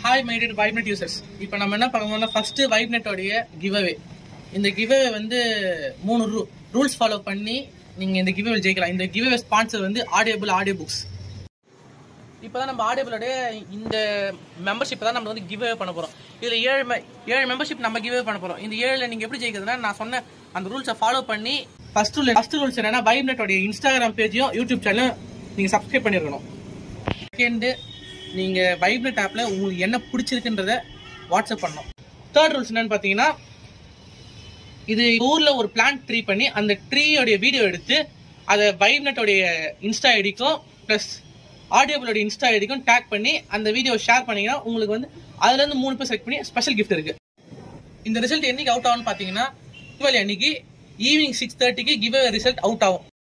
hi மைடட் வைப்நெட் users இப்போ நம்ம என்ன பார்க்கணும்னா ஃபர்ஸ்ட் வைப்நெட்டோடைய கிவ்அவே இந்த கிவ்அவே வந்து மூணு ரூ ரூல்ஸ் ஃபாலோ பண்ணி நீங்க இந்த கிவ்அவே ஜெயிக்கலாம் இந்த கிவ்அவே ஸ்பான்சர் வந்து ஆடியோபிள் ஆடியோ புக்ஸ் இப்போதான் நம்ம ஆடியோபிளோடைய இந்த மெம்பர்ஷிப் தான் நம்ம வந்து கிவ்அவே பண்ண போறோம் இதுல ஏழு me- ஏழு மெம்பர்ஷிப் நம்ம கிவ்அவே பண்ண போறோம் இந்த ஏழுல நீங்க எப்படி ஜெயிக்கிறதுனா நான் சொன்ன அந்த ரூல்ஸை ஃபாலோ பண்ணி ஃபர்ஸ்ட் ரூல் ஃபர்ஸ்ட் ரூல்ஸ் என்னன்னா வைப்நெட்டோடைய இன்ஸ்டாகிராம் பேஜையும் யூடியூப் சேனலும் நீங்க சப்ஸ்கிரைப் பண்ணிருக்கணும் செகண்டு நீங்க வைப்நெட் ஆப்ல உங்களுக்கு என்ன பிடிச்சிருக்குன்றத வாட்ஸ்அப் பண்ணணும் தேர்ட் ரூல்ஸ் என்னன்னு பாத்தீங்கன்னா இது ஊர்ல ஒரு பிளான்ட் ட்ரீ பண்ணி அந்த ட்ரீயோடைய வீடியோ எடுத்து அதை வைப்நெட்டோடைய இன்ஸ்டா ஐடிக்கும் ப்ளஸ் ஆடியோபிளோட இன்ஸ்டா ஐடிக்கும் டேக் பண்ணி அந்த வீடியோ ஷேர் பண்ணீங்கன்னா உங்களுக்கு வந்து அதுல இருந்து மூணு பேர் செலக்ட் பண்ணி ஸ்பெஷல் gift இருக்கு இந்த ரிசல்ட் என்னைக்கு அவுட் ஆகும்னு பாத்தீங்கன்னா தீபாவளி அன்னைக்கு ஈவினிங் சிக்ஸ் தேர்ட்டிக்கு கிவ் ரிசல்ட் அவுட் ஆகும்